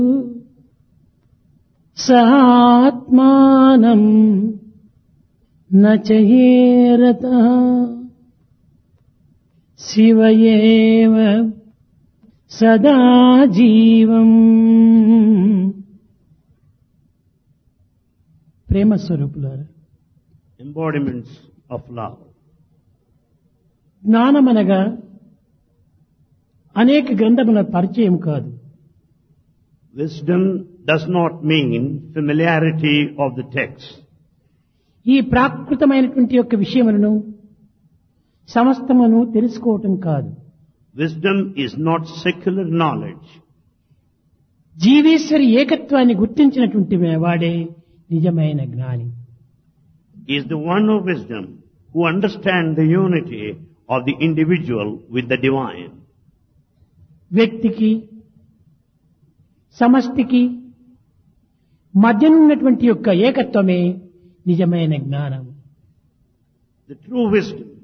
సాత్మానం నచేరత శివయేవ సదా జీవం ప్రేమ స్వరూపులారా embodiments of love. జ్ఞానమనగా అనేక గ్రంథముల పరిచయం కాదు Wisdom does not mean familiarity of the text. ఈ ప్రాకృతమైనటువంటి యొక్క విషయములను సమస్తమును తెలుసుకోవటం కాదు Wisdom is not secular knowledge. జీవేశ్వరి ఏకత్వాన్ని గుర్తించినటువంటి వాడే నిజమైన జ్ఞాని He is the one of wisdom who understands the unity of the individual with the divine. వ్యక్తికి సమష్టికి మధ్యనున్నటువంటి యొక్క ఏకత్వమే నిజమైన జ్ఞానం The true wisdom